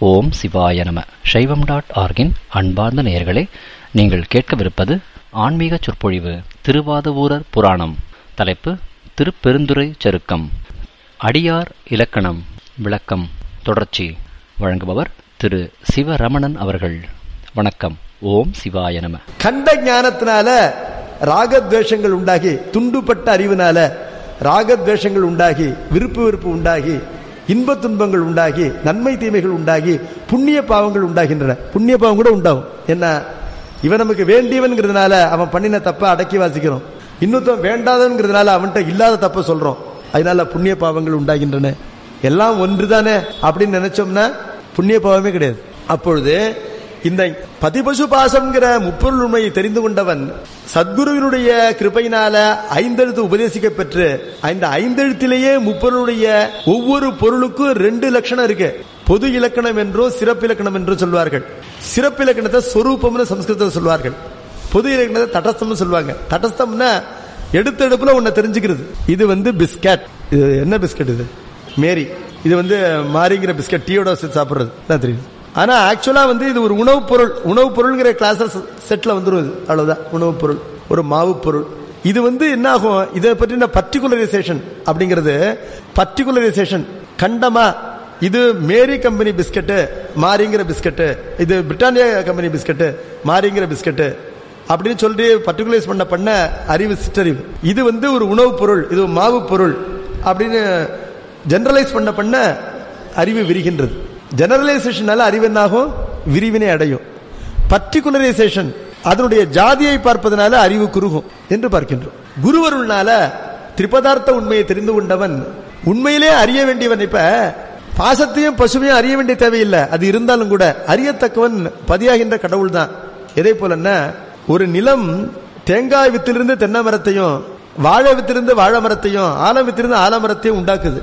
ஓம் சிவாய நம சைவம் டாட் ஆர்கின் அன்பார்ந்த நேயர்களே நீங்கள் கேட்கவிருப்பது ஆன்மீக சொற்பொழிவு திருவாதவூரர் புராணம் தலைப்பு திருப்பெருந்துறை சருக்கம் அடியார் இலக்கணம் விளக்கம் தொடர்ச்சி வழங்குபவர் திரு சிவரமணன் அவர்கள் வணக்கம் ஓம் சிவாய நம கண்ட ஞானத்தினால ராகத்வேஷங்கள் உண்டாகி துண்டுபட்ட அறிவினால ராகத்வேஷங்கள் உண்டாகி விருப்பு வெறுப்பு உண்டாகி இன்ப துன்பங்கள் உண்டாகி நன்மை தீமைகள் உண்டாகி புண்ணிய பாவங்கள் உண்டாகின்றன புண்ணிய பாவம் கூட உண்டாகும் என்ன இவன் நமக்கு வேண்டியவன்கிறதுனால அவன் பண்ணின தப்ப அடக்கி வாசிக்கிறோம் இன்னொருத்தன் வேண்டாதவன்கிறதுனால அவன்கிட்ட இல்லாத தப்ப சொல்றோம் அதனால புண்ணிய பாவங்கள் உண்டாகின்றன எல்லாம் ஒன்றுதானே அப்படின்னு நினைச்சோம்னா புண்ணிய பாவமே கிடையாது அப்பொழுது இந்த பதிபசு பாசம்ங்கிற முப்பொருள் உண்மையை தெரிந்து கொண்டவன் சத்குருவினுடைய கிருபையினால ஐந்தெழுத்து உபதேசிக்க பெற்று இந்த ஐந்தெழுத்திலேயே முப்பொருளுடைய ஒவ்வொரு பொருளுக்கும் ரெண்டு லட்சணம் இருக்கு பொது இலக்கணம் என்றும் சிறப்பு இலக்கணம் என்றும் சொல்வார்கள் சிறப்பு இலக்கணத்தை சொரூபம்னு சம்ஸ்கிருதத்தில் சொல்வார்கள் பொது இலக்கணத்தை தடஸ்தம்னு சொல்லுவாங்க தடஸ்தம்னா எடுத்த எடுப்புல உன்னை தெரிஞ்சுக்கிறது இது வந்து பிஸ்கட் இது என்ன பிஸ்கட் இது மேரி இது வந்து மாரிங்கிற பிஸ்கட் டீயோட சேர்த்து சாப்பிடுறது தான் தெரியும் ஆனா ஆக்சுவலா வந்து இது ஒரு உணவுப் பொருள் உணவுப் பொருள்ங்கிற கிளாஸ் செட்ல வந்துரும் இது அவ்வளவுதான் உணவுப் பொருள் ஒரு மாவு பொருள் இது வந்து என்ன ஆகும் இதை பற்றின பர்டிகுலரைசேஷன் அப்படிங்கிறது பர்டிகுலரைசேஷன் கண்டமா இது மேரி கம்பெனி பிஸ்கட்டு மாரிங்கிற பிஸ்கட்டு இது பிரிட்டானியா கம்பெனி பிஸ்கட்டு மாரிங்கிற பிஸ்கட்டு அப்படின்னு சொல்லி பர்டிகுலரைஸ் பண்ண பண்ண அறிவு சிற்றறிவு இது வந்து ஒரு உணவுப் பொருள் இது ஒரு மாவு பொருள் அப்படின்னு ஜெனரலைஸ் பண்ண பண்ண அறிவு விரிகின்றது ஜெனரலைசேஷனால அறிவு என்னாகும் விரிவினை அடையும் பர்டிகுலரைசேஷன் அதனுடைய ஜாதியை பார்ப்பதனால அறிவு குறுகும் என்று பார்க்கின்றோம் குருவருள்னால திரிபதார்த்த உண்மையை தெரிந்து கொண்டவன் உண்மையிலே அறிய வேண்டியவன் இப்ப பாசத்தையும் பசுமையும் அறிய வேண்டிய தேவையில்லை அது இருந்தாலும் கூட அறியத்தக்கவன் பதியாகின்ற கடவுள் தான் எதை போலன்னா ஒரு நிலம் தேங்காய் வித்திலிருந்து தென்னை மரத்தையும் வாழை வித்திலிருந்து வாழை மரத்தையும் ஆலம் வித்திலிருந்து ஆலமரத்தையும் உண்டாக்குது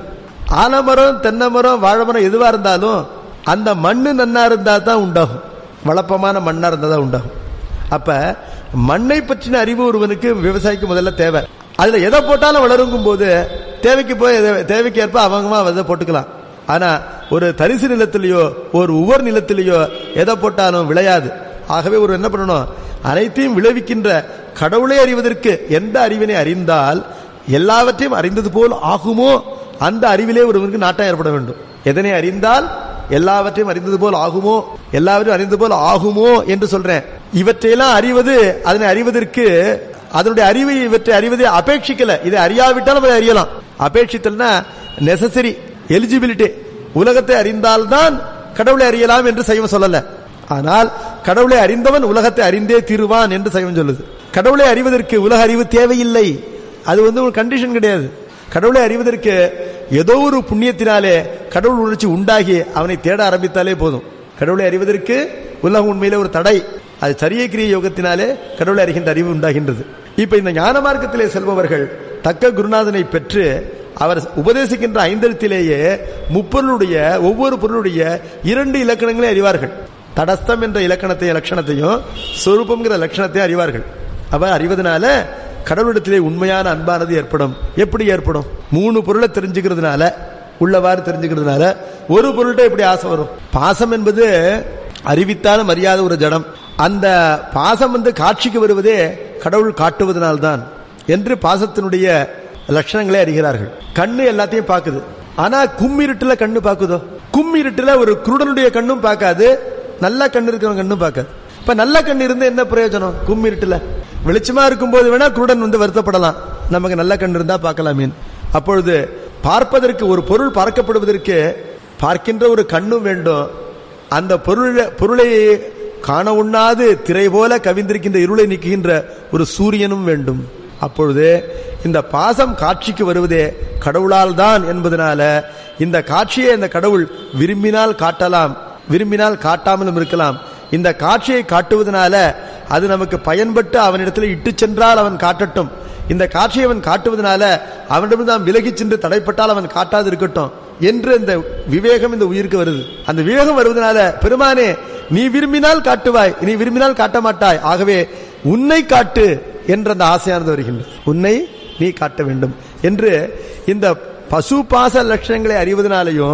ஆலமரம் தென்னை மரம் வாழை மரம் எதுவா இருந்தாலும் அந்த மண்ணு நன்னா இருந்தா தான் உண்டாகும் வளப்பமான மண்ணா இருந்தா தான் உண்டாகும் அப்ப மண்ணை பற்றின அறிவு ஒருவனுக்கு விவசாயிக்கு முதல்ல தேவை அதுல எதை போட்டாலும் வளருங்கும் போது தேவைக்கு போய் தேவைக்கு ஏற்ப அவங்க அதை போட்டுக்கலாம் ஆனா ஒரு தரிசு நிலத்திலேயோ ஒரு உவர் நிலத்திலேயோ எதை போட்டாலும் விளையாது ஆகவே ஒரு என்ன பண்ணணும் அனைத்தையும் விளைவிக்கின்ற கடவுளை அறிவதற்கு எந்த அறிவினை அறிந்தால் எல்லாவற்றையும் அறிந்தது போல் ஆகுமோ அந்த அறிவிலே ஒருவருக்கு நாட்டம் ஏற்பட வேண்டும் எதனை அறிந்தால் எல்லாவற்றையும் அறிந்தது போல் ஆகுமோ எல்லாவற்றையும் அறிந்தது போல் ஆகுமோ என்று சொல்றேன் இவற்றையெல்லாம் அறிவது அதனை அறிவதற்கு அதனுடைய அறிவை இவற்றை அறிவதை அபேட்சிக்கல இதை அறியாவிட்டாலும் அதை அறியலாம் அபேட்சித்தல்னா நெசசரி எலிஜிபிலிட்டி உலகத்தை அறிந்தால்தான் கடவுளை அறியலாம் என்று சைவம் சொல்லல ஆனால் கடவுளை அறிந்தவன் உலகத்தை அறிந்தே தீருவான் என்று சைவம் சொல்லுது கடவுளை அறிவதற்கு உலக அறிவு தேவையில்லை அது வந்து ஒரு கண்டிஷன் கிடையாது கடவுளை அறிவதற்கு ஏதோ ஒரு புண்ணியத்தினாலே கடவுள் உணர்ச்சி உண்டாகி அவனை தேட ஆரம்பித்தாலே போதும் கடவுளை அறிவதற்கு உலகம் உண்மையில ஒரு தடை அது சரிய கிரிய யோகத்தினாலே கடவுளை அறிகின்ற அறிவு உண்டாகின்றது இப்ப இந்த ஞான மார்க்கத்திலே செல்பவர்கள் தக்க குருநாதனை பெற்று அவர் உபதேசிக்கின்ற ஐந்தெழுத்திலேயே முப்பொருளுடைய ஒவ்வொரு பொருளுடைய இரண்டு இலக்கணங்களை அறிவார்கள் தடஸ்தம் என்ற இலக்கணத்தை லட்சணத்தையும் சொரூபம்ங்கிற லட்சணத்தையும் அறிவார்கள் அவர் அறிவதனால கடவுளிடத்திலே உண்மையான அன்பானது ஏற்படும் எப்படி ஏற்படும் மூணு பொருளை தெரிஞ்சுக்கிறதுனால உள்ளவாறு தெரிஞ்சுக்கிறதுனால ஒரு பொருள்கிட்ட எப்படி ஆசை வரும் பாசம் என்பது அறிவித்தாலும் அறியாத ஒரு ஜடம் அந்த பாசம் வந்து காட்சிக்கு வருவதே கடவுள் காட்டுவதனால்தான் என்று பாசத்தினுடைய லட்சணங்களை அறிகிறார்கள் கண்ணு எல்லாத்தையும் பார்க்குது ஆனா கும்மிருட்டுல கண்ணு பார்க்குதோ கும்மிருட்டுல ஒரு குருடனுடைய கண்ணும் பார்க்காது நல்ல கண்ணு இருக்கிற கண்ணும் பார்க்காது இப்ப நல்ல கண்ணு இருந்து என்ன பிரயோஜனம் கும்மிருட்டுல வெளிச்சமா இருக்கும்போது வேணா குருடன் வந்து வருத்தப்படலாம் நமக்கு நல்ல கண் இருந்தா பார்க்கலாமே அப்பொழுது பார்ப்பதற்கு ஒரு பொருள் பார்க்கப்படுவதற்கு பார்க்கின்ற ஒரு கண்ணும் வேண்டும் அந்த பொருள் பொருளை காண உண்ணாது திரை போல கவிந்திருக்கின்ற இருளை நீக்குகின்ற ஒரு சூரியனும் வேண்டும் அப்பொழுது இந்த பாசம் காட்சிக்கு வருவதே கடவுளால் தான் என்பதனால இந்த காட்சியை இந்த கடவுள் விரும்பினால் காட்டலாம் விரும்பினால் காட்டாமலும் இருக்கலாம் இந்த காட்சியை காட்டுவதனால அது நமக்கு பயன்பட்டு அவனிடத்தில் இட்டு சென்றால் அவன் காட்டட்டும் இந்த காட்சியை அவன் காட்டுவதனால அவனிடம் நாம் விலகி சென்று தடைப்பட்டால் அவன் காட்டாது இருக்கட்டும் என்று இந்த விவேகம் இந்த உயிருக்கு வருது அந்த விவேகம் வருவதனால பெருமானே நீ விரும்பினால் காட்டுவாய் நீ விரும்பினால் காட்ட மாட்டாய் ஆகவே உன்னை காட்டு என்ற அந்த ஆசையானது வருகின்றது உன்னை நீ காட்ட வேண்டும் என்று இந்த பசு பாச லட்சணங்களை அறிவதனாலையும்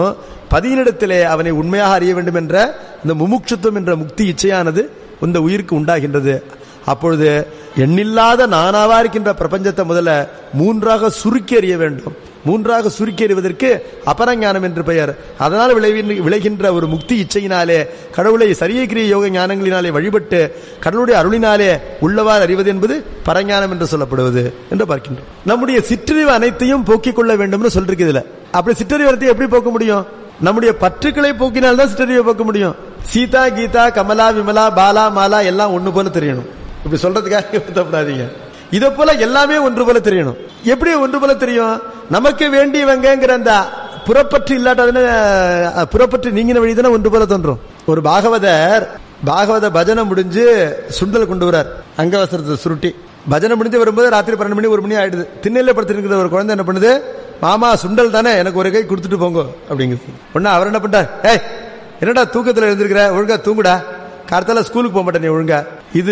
பதியினிடத்திலே அவனை உண்மையாக அறிய வேண்டும் என்ற இந்த முமுட்சுத்துவம் என்ற முக்தி இச்சையானது இந்த உயிருக்கு உண்டாகின்றது அப்பொழுது எண்ணில்லாத நானாவா இருக்கின்ற பிரபஞ்சத்தை முதல்ல மூன்றாக சுருக்கி அறிய வேண்டும் மூன்றாக சுருக்கி அறிவதற்கு அபரஞானம் என்று பெயர் அதனால் விளைவின்- விளைகின்ற ஒரு முக்தி இச்சையினாலே கடவுளை சரியக்கிரிய யோக ஞானங்களினாலே வழிபட்டு கடவுளுடைய அருளினாலே உள்ளவாறு அறிவது என்பது பரஞானம் என்று சொல்லப்படுவது என்று பார்க்கின்றோம் நம்முடைய சிற்றறிவு அனைத்தையும் போக்கிக் கொள்ள வேண்டும்னு சொல்லிருக்கு இதுல அப்படி சிற்றறிவு அனைத்தையும் எப்படி போக்க முடியும் நம்முடைய பற்றுக்களை போக்கினால்தான் சிற்றறிவை போக்க முடியும் சீதா கீதா கமலா விமலா பாலா மாலா எல்லாம் ஒண்ணு போல தெரியணும் இப்படி சொல்றதுக்காக வருத்தப்படாதீங்க இதை போல எல்லாமே ஒன்று போல தெரியணும் எப்படி ஒன்று போல தெரியும் நமக்கு வேண்டியவங்கிற அந்த புறப்பற்று இல்லாட்டதுன்னு அஹ், புறப்பற்று நீங்கின வழிதானே ஒன்று போல தோன்றும் ஒரு பாகவதர் பாகவத பஜனை முடிஞ்சு சுண்டல் கொண்டு வரார் அங்கவசரத்தை சுருட்டி பஜனை முடிஞ்சு வரும்போது ராத்திரி பன்னெண்டு மணி ஒரு மணி ஆயிடுது திண்ணையில படுத்திருக்கிற ஒரு குழந்தை என்ன பண்ணுது மாமா சுண்டல் தானே எனக்கு ஒரு கை கொடுத்துட்டு போங்க அப்படிங்குது உடனே அவர் என்ன பண்றார் ஏய் என்னடா தூக்கத்துல எழுந்திருக்கிற ஒழுங்கா தூங்குடா கார்த்தால ஸ்கூலுக்கு போக மாட்டேன் நீ ஒழுங்கா இது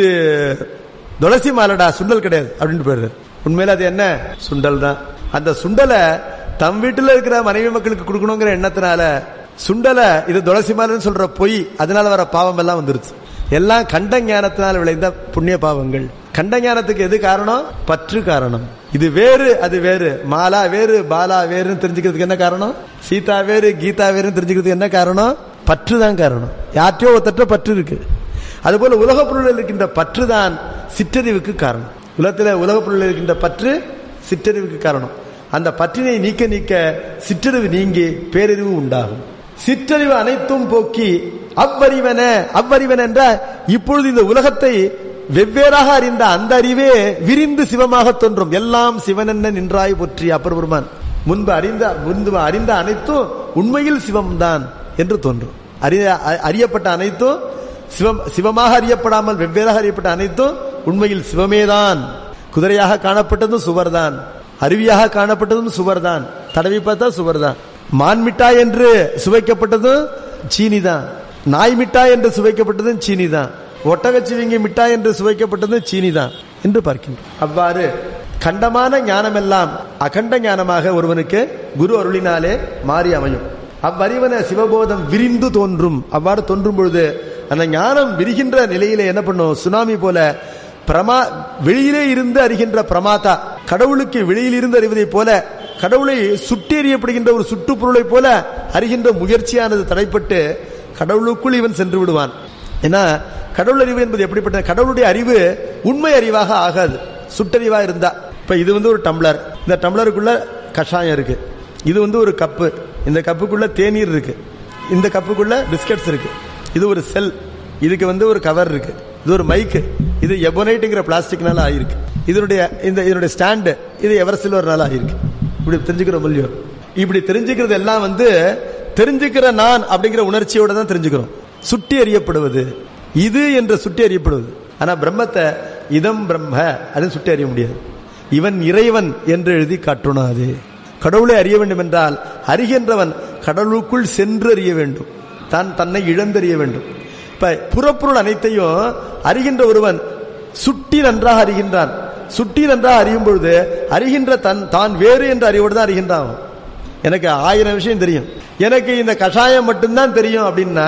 துளசி மாலடா சுண்டல் கிடையாது அப்படின்னு போயிடுறாரு உண்மையில அது என்ன சுண்டல் தான் அந்த சுண்டலை தம் வீட்டுல இருக்கிற மனைவி மக்களுக்கு கொடுக்கணுங்கிற எண்ணத்தினால சுண்டலை இது துளசி மாலைன்னு சொல்ற பொய் அதனால வர பாவம் எல்லாம் வந்துருச்சு எல்லாம் கண்ட ஞானத்தினால் விளைந்த புண்ணிய பாவங்கள் கண்ட ஞானத்துக்கு எது காரணம் பற்று காரணம் இது வேறு அது வேறு மாலா வேறு பாலா வேறுன்னு தெரிஞ்சுக்கிறதுக்கு என்ன காரணம் சீதா வேறு கீதா வேறுன்னு தெரிஞ்சுக்கிறதுக்கு என்ன காரணம் பற்று தான் காரணம் யார்ட்டையோ ஒருத்தட்ட பற்று இருக்கு அதுபோல உலக பொருளில் இருக்கின்ற பற்று தான் சிற்றறிவுக்கு காரணம் உலகத்தில் உலக பொருளில் இருக்கின்ற பற்று சிற்றறிவுக்கு காரணம் அந்த பற்றினை நீக்க நீக்க சிற்றறிவு நீங்கி பேரறிவு உண்டாகும் சிற்றறிவு அனைத்தும் போக்கி அவ்வறிவன அவ்வறிவன் என்ற இப்பொழுது இந்த உலகத்தை வெவ்வேறாக அறிந்த அந்த அறிவே விரிந்து சிவமாக தோன்றும் எல்லாம் சிவனென்ன நின்றாய் போற்றி அப்பர் பெருமான் முன்பு அறிந்த முன்பு அறிந்த அனைத்தும் உண்மையில் சிவம்தான் என்று தோன்றும் அறிய அறியப்பட்ட அனைத்தும் சிவம் சிவமாக அறியப்படாமல் வெவ்வேறாக அறியப்பட்ட அனைத்தும் உண்மையில் சிவமேதான் குதிரையாக காணப்பட்டதும் சுவர்தான் அருவியாக காணப்பட்டதும் சுவர்தான் தடவி பார்த்தா சுவர்தான் மான் மிட்டாய் என்று சுவைக்கப்பட்டதும் சீனி தான் நாய் மிட்டாய் என்று சுவைக்கப்பட்டதும் சீனி தான் ஒட்டகச்சிவிங்கி மிட்டாய் என்று சுவைக்கப்பட்டதும் சீனி தான் என்று பார்க்கின்றோம் அவ்வாறு கண்டமான ஞானமெல்லாம் அகண்ட ஞானமாக ஒருவனுக்கு குரு அருளினாலே மாறி அமையும் அவ்வறிவன சிவபோதம் விரிந்து தோன்றும் அவ்வாறு தோன்றும் பொழுது அந்த ஞானம் விரிகின்ற நிலையிலே என்ன பண்ணும் சுனாமி போல பிரமா வெளியிலே இருந்து அறிகின்ற பிரமாதா கடவுளுக்கு வெளியில் இருந்து அறிவதைப் போல கடவுளை சுட்டி எறியப்படுகின்ற ஒரு சுற்றுப்பொருளைப் போல அறிகின்ற முயற்சியானது தடைப்பட்டு கடவுளுக்குள் இவன் சென்று விடுவான் ஏன்னா கடவுள் அறிவு என்பது எப்படிப்பட்ட கடவுளுடைய அறிவு உண்மை அறிவாக ஆகாது சுட்டறிவா இருந்தா இப்ப இது வந்து ஒரு டம்ளர் இந்த டம்ளருக்குள்ள கஷாயம் இருக்கு இது வந்து ஒரு கப்பு இந்த கப்புக்குள்ள தேநீர் இருக்கு இந்த கப்புக்குள்ள பிஸ்கட்ஸ் இருக்கு இது ஒரு செல் இதுக்கு வந்து ஒரு கவர் இருக்கு இது ஒரு மைக்கு இது எபோனைட்டுங்கிற பிளாஸ்டிக்னால ஆயிருக்கு இதனுடைய இந்த இதனுடைய ஸ்டாண்டு இது எவர் சில்வர்னால ஆயிருக்கு இப்படி தெரிஞ்சுக்கிற மூலியம் இப்படி தெரிஞ்சுக்கிறது எல்லாம் வந்து தெரிஞ்சுக்கிற நான் அப்படிங்கிற உணர்ச்சியோட தான் தெரிஞ்சுக்கிறோம் சுட்டி அறியப்படுவது இது என்று சுட்டி அறியப்படுவது ஆனா பிரம்மத்தை இதம் பிரம்ம அப்படின்னு சுட்டி அறிய முடியாது இவன் இறைவன் என்று எழுதி காட்டுனாது கடவுளை அறிய வேண்டும் என்றால் அறிகின்றவன் கடவுளுக்குள் சென்று அறிய வேண்டும் தான் தன்னை இழந்தறிய வேண்டும் இப்ப புறப்பொருள் அனைத்தையும் அறிகின்ற ஒருவன் சுட்டி நன்றாக அறிகின்றான் சுட்டி நன்றாக அறியும் பொழுது அறிகின்ற தன் தான் வேறு என்று அறிவோடு தான் அறிகின்றான் அவன். எனக்கு ஆயிரம் விஷயம் தெரியும் எனக்கு இந்த கஷாயம் மட்டும்தான் தெரியும் அப்படின்னா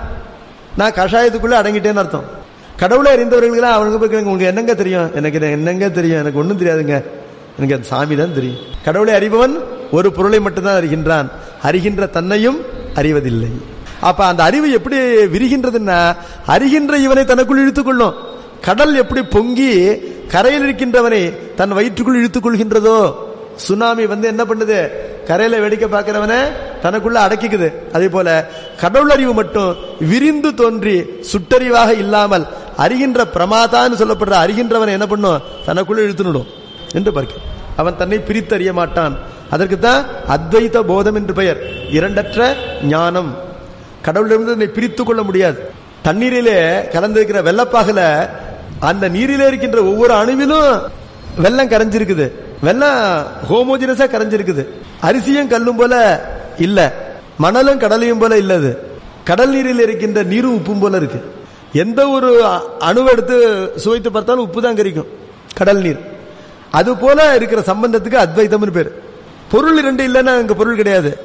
நான் கஷாயத்துக்குள்ள அடங்கிட்டேன்னு அர்த்தம் கடவுளை அறிந்தவர்களுக்கு அவனுக்கு போய் கேளுங்க, உங்களுக்கு என்னங்க தெரியும் எனக்கு இது என்னங்க தெரியும் எனக்கு ஒன்றும் தெரியாதுங்க எனக்கு அந்த சாமி தான் தெரியும் கடவுளை அறிபவன் ஒரு பொருளை மட்டும்தான் அறிகின்றான் அறிகின்ற தன்னையும் அறிவதில்லை அப்ப அந்த அறிவு எப்படி விரிகின்றதுன்னா அறிகின்ற இவனை தனக்குள் இழுத்துக் கொள்ளும் கடல் எப்படி பொங்கி கரையில் இருக்கின்றவனை தன் வயிற்றுக்குள் இழுத்துக் கொள்கின்றதோ சுனாமி வந்து என்ன பண்ணுது கரையில வேடிக்கை பார்க்கிறவனை தனக்குள்ள அடக்கிக்குது அதே போல கடவுள் அறிவு மட்டும் விரிந்து தோன்றி சுட்டறிவாக இல்லாமல் அறிகின்ற பிரமாதான்னு சொல்லப்படுற அறிகின்றவனை என்ன பண்ணும் தனக்குள்ள இழுத்துனுடும் என்று பார்க்க அவன் தன்னை பிரித்தறிய மாட்டான் அதற்கு தான் அத்வைத போதம் என்று பெயர் இரண்டற்ற ஞானம் கடவுளிலிருந்து என்னை பிரித்துக் கொள்ள முடியாது தண்ணீரிலே கலந்திருக்கிற வெள்ளப்பாகல அந்த நீரிலே இருக்கின்ற ஒவ்வொரு அணுவிலும் வெள்ளம் கரைஞ்சிருக்குது வெள்ளம் ஹோமோஜினஸா கரைஞ்சிருக்குது அரிசியும் கல்லும் போல இல்ல மணலும் கடலையும் போல இல்லது கடல் நீரில் இருக்கின்ற நீரும் உப்பும் போல இருக்கு எந்த ஒரு அ- அணுவை எடுத்து சுவைத்து பார்த்தாலும் உப்பு தான் கரிக்கும் கடல் நீர் அது போல இருக்கிற சம்பந்தத்துக்கு அத்வைதம்னு பேர் பொருள் இரண்டு இல்லைன்னா அங்க பொருள் கிடையாது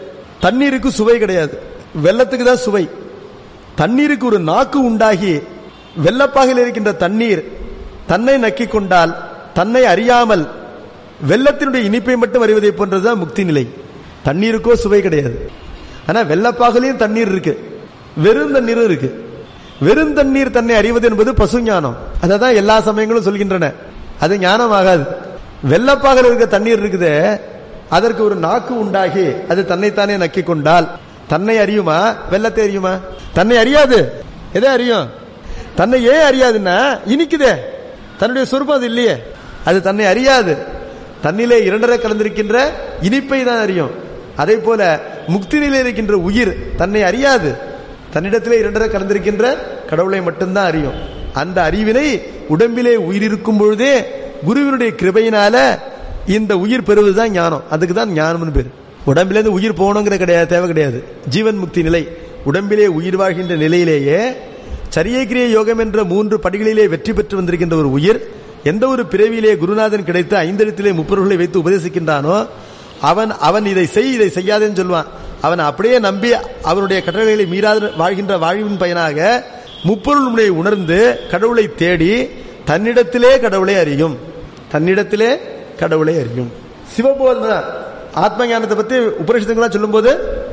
தண்ணீருக்கு சுவை கிடையாது வெள்ளத்துக்கு தான் சுவை தண்ணீருக்கு ஒரு நாக்கு உண்டாகி வெள்ளப்பாகையில் இருக்கின்ற தண்ணீர் தன்னை நக்கிக் கொண்டால் தன்னை அறியாமல் வெள்ளத்தினுடைய இனிப்பை மட்டும் அறிவதை போன்றதுதான் முக்தி நிலை தண்ணீருக்கோ சுவை கிடையாது ஆனா வெள்ளப்பாகலையும் தண்ணீர் இருக்கு வெறும் தண்ணீரும் இருக்கு வெறும் தண்ணீர் தன்னை அறிவது என்பது பசு ஞானம் தான் எல்லா சமயங்களும் சொல்கின்றன அது ஞானம் ஆகாது வெள்ளப்பாகல இருக்க தண்ணீர் இருக்குதே அதற்கு ஒரு நாக்கு உண்டாகி அது தன்னைத்தானே நக்கிக் கொண்டால் தன்னை அறியுமா வெள்ளத்தை அறியுமா தன்னை அறியாது எதை அறியும் தன்னை ஏன் அறியாதுன்னா இனிக்குதே தன்னுடைய சொருப்பம் அது இல்லையே அது தன்னை அறியாது தன்னிலே இரண்டரை கலந்திருக்கின்ற இனிப்பை தான் அறியும் அதே போல முக்தி நிலை இருக்கின்ற உயிர் தன்னை அறியாது தன்னிடத்திலே இரண்டரை கலந்திருக்கின்ற கடவுளை மட்டும்தான் அறியும் அந்த அறிவினை உடம்பிலே உயிர் இருக்கும் பொழுதே குருவினுடைய கிருபையினால இந்த உயிர் பெறுவதுதான் ஞானம் அதுக்கு தான் ஞானம்னு பேர் உடம்பிலேருந்து உயிர் போகணுங்கிற கிடையாது தேவை கிடையாது ஜீவன் முக்தி நிலை உடம்பிலே உயிர் வாழ்கின்ற நிலையிலேயே சரியக்கிரிய யோகம் என்ற மூன்று படிகளிலே வெற்றி பெற்று வந்திருக்கின்ற ஒரு உயிர் எந்த ஒரு பிறவியிலே குருநாதன் கிடைத்த ஐந்தெழுத்திலே முப்பொருள்களை வைத்து உபதேசிக்கின்றானோ அவன் அவன் இதை செய் இதை செய்யாதேன்னு சொல்லுவான் அவன் அப்படியே நம்பி அவனுடைய கட்டளைகளை மீறாத வாழ்கின்ற வாழ்வின் பயனாக முப்பொருள் உணர்ந்து கடவுளை தேடி தன்னிடத்திலே கடவுளை அறியும் தன்னிடத்திலே கடவுளை அறியும் சிவபோதனை ஆத்ம ஞானத்தை பத்தி உபரிஷத்துங்களாம் சொல்லும்போது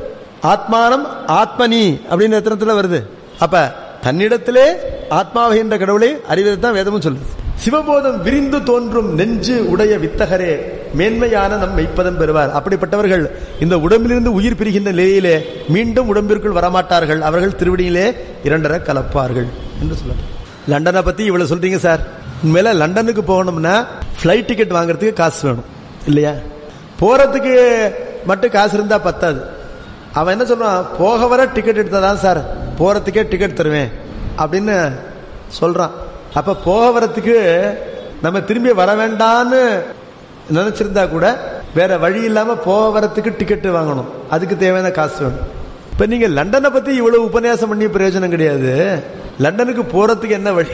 ஆத்மானம் ஆத்மனி அப்படின்னு எத்தனத்துல வருது அப்ப தன்னிடத்திலே ஆத்மாவகின்ற கடவுளை அறிவதை தான் வேதமும் சொல்லுது சிவபோதம் விரிந்து தோன்றும் நெஞ்சு உடைய வித்தகரே மேன்மையான நம் மெய்ப்பதம் பெறுவார் அப்படிப்பட்டவர்கள் இந்த உடம்பிலிருந்து உயிர் பிரிகின்ற நிலையிலே மீண்டும் உடம்பிற்குள் வரமாட்டார்கள் அவர்கள் திருவடியிலே இரண்டரை கலப்பார்கள் என்று சொல்றார் லண்டனை பத்தி இவ்வளவு சொல்றீங்க சார் உண்மையில லண்டனுக்கு போகணும்னா பிளைட் டிக்கெட் வாங்குறதுக்கு காசு வேணும் இல்லையா போறதுக்கு மட்டும் காசு இருந்தா பத்தாது அவன் என்ன சொல்றான் போக வர டிக்கெட் எடுத்தாதான் சார் போறதுக்கே டிக்கெட் தருவேன் அப்படின்னு சொல்றான் அப்ப போக வரத்துக்கு நம்ம திரும்பி வர வேண்டான்னு நினைச்சிருந்தா கூட வேற வழி இல்லாம போக வரத்துக்கு டிக்கெட் வாங்கணும் அதுக்கு தேவையான காசு வேணும் இப்ப நீங்க லண்டனை பத்தி இவ்வளவு உபன்யாசம் பண்ணி பிரயோஜனம் கிடையாது லண்டனுக்கு போறதுக்கு என்ன வழி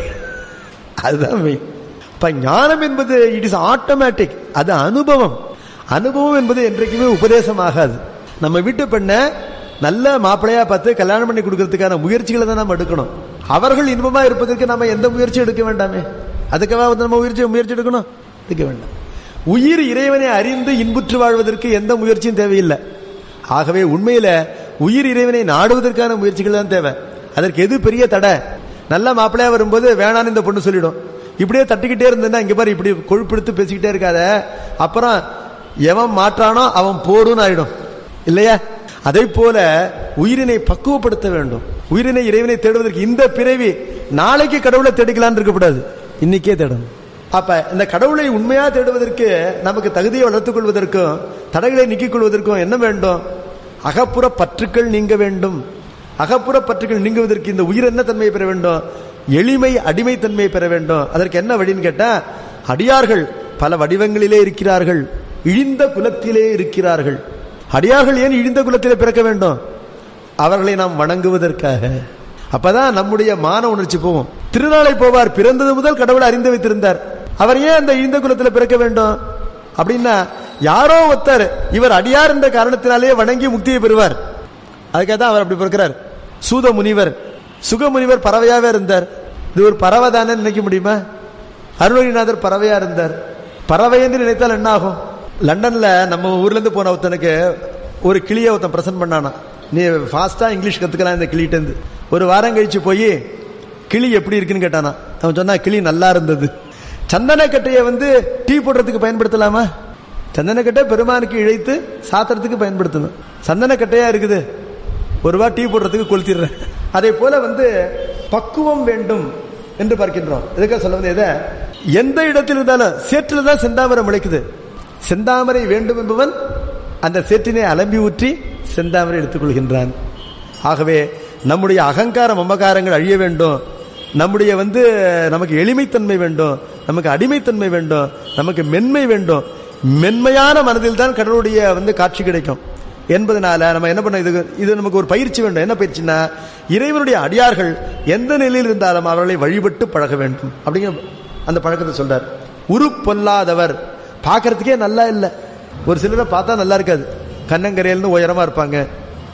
அதுதான் மெயின் இப்ப ஞானம் என்பது இட் இஸ் ஆட்டோமேட்டிக் அது அனுபவம் அனுபவம் என்பது என்றைக்குமே உபதேசம் ஆகாது நம்ம வீட்டு பெண்ணை நல்ல மாப்பிள்ளையா பார்த்து கல்யாணம் பண்ணி கொடுக்கறதுக்கான முயற்சிகளை தான் நம்ம எடுக்கணும் அவர்கள் இன்பமா இருப்பதற்கு நம்ம எந்த முயற்சியும் எடுக்க வேண்டாமே அதுக்காக வந்து நம்ம முயற்சி முயற்சி எடுக்கணும் எடுக்க வேண்டாம் உயிர் இறைவனை அறிந்து இன்புற்று வாழ்வதற்கு எந்த முயற்சியும் தேவையில்லை ஆகவே உண்மையில உயிர் இறைவனை நாடுவதற்கான முயற்சிகள் தான் தேவை அதற்கு எது பெரிய தடை நல்ல மாப்பிள்ளையா வரும்போது வேணான்னு இந்த பொண்ணு சொல்லிடும் இப்படியே தட்டிக்கிட்டே இருந்தேன்னா இங்க பாரு இப்படி கொழுப்பெடுத்து பேசிக்கிட்டே இருக்காத அப்புறம் எவன் மாற்றானோ அவன் போடுன்னு ஆயிடும் இல்லையா அதே போல உயிரினை பக்குவப்படுத்த வேண்டும் உயிரினை இறைவனை தேடுவதற்கு இந்த பிறவி நாளைக்கு கடவுளை தேடிக்கலான்னு இருக்கக்கூடாது இன்னைக்கே தேடணும் அப்ப இந்த கடவுளை உண்மையா தேடுவதற்கு நமக்கு தகுதியை வளர்த்துக் கொள்வதற்கும் தடைகளை நீக்கிக் கொள்வதற்கும் என்ன வேண்டும் அகப்புற பற்றுக்கள் நீங்க வேண்டும் அகப்புற பற்றுக்கள் நீங்குவதற்கு இந்த உயிர் என்ன தன்மையை பெற வேண்டும் எளிமை அடிமைத்தன்மையை பெற வேண்டும் அதற்கு என்ன வழின்னு கேட்டா அடியார்கள் பல வடிவங்களிலே இருக்கிறார்கள் இழிந்த குலத்திலே இருக்கிறார்கள் அடியார்கள் ஏன் இழிந்த குலத்திலே பிறக்க வேண்டும் அவர்களை நாம் வணங்குவதற்காக அப்பதான் நம்முடைய மான உணர்ச்சி போகும் திருநாளை போவார் பிறந்தது முதல் கடவுளை அறிந்து வைத்திருந்தார் அவர் ஏன் அந்த இழிந்த குலத்தில் பிறக்க வேண்டும் அப்படின்னா யாரோ ஒருத்தர் இவர் அடியார் என்ற காரணத்தினாலே வணங்கி முக்தியை பெறுவார் அதுக்காக தான் அவர் அப்படி பிறக்கிறார் சூத முனிவர் சுக முனிவர் பறவையாவே இருந்தார் இது ஒரு பறவை தானே நினைக்க முடியுமா அருணகிரிநாதர் பறவையா இருந்தார் பறவை என்று நினைத்தால் என்ன ஆகும் லண்டன்ல நம்ம ஊர்ல இருந்து போன ஒருத்தனுக்கு ஒரு கிளியை ஒருத்தன் பிரசன்ட் பண்ணானா நீ ஃபாஸ்டா இங்கிலீஷ் கத்துக்கலாம் இந்த கிளிகிட்ட இருந்து ஒரு வாரம் கழிச்சு போய் கிளி எப்படி இருக்குன்னு கேட்டானா அவன் சொன்னா கிளி நல்லா இருந்தது சந்தனக்கட்டையை வந்து டீ போடுறதுக்கு பயன்படுத்தலாமா சந்தனக்கட்டை பெருமானுக்கு இழைத்து சாத்திரத்துக்கு பயன்படுத்தணும் சந்தனக்கட்டையா இருக்குது ஒரு ரூபா டீ போடுறதுக்கு கொளுத்திடுறேன் அதே போல வந்து பக்குவம் வேண்டும் என்று பார்க்கின்றோம் எதுக்காக சொல்ல வந்து எதை எந்த இடத்தில் இருந்தாலும் சேற்றில் தான் செந்தாமரை முளைக்குது செந்தாமரை வேண்டும் என்பவன் அந்த சேற்றினை அலம்பி ஊற்றி செந்தாமரை எடுத்துக்கொள்கின்றான் ஆகவே நம்முடைய அகங்கார மமகாரங்கள் அழிய வேண்டும் நம்முடைய வந்து நமக்கு எளிமைத்தன்மை வேண்டும் நமக்கு அடிமைத்தன்மை வேண்டும் நமக்கு மென்மை வேண்டும் மென்மையான மனதில் தான் கடவுளுடைய வந்து காட்சி கிடைக்கும் என்பதனால நம்ம என்ன பண்ண இது இது நமக்கு ஒரு பயிற்சி வேண்டும் என்ன பயிற்சினா இறைவனுடைய அடியார்கள் எந்த நிலையில் இருந்தாலும் அவர்களை வழிபட்டு பழக வேண்டும் அப்படிங்கிற அந்த பழக்கத்தை சொல்றார் உரு பொல்லாதவர் பார்க்கறதுக்கே நல்லா இல்லை ஒரு சிலரை பார்த்தா நல்லா இருக்காது கண்ணங்கரையல்னு உயரமா இருப்பாங்க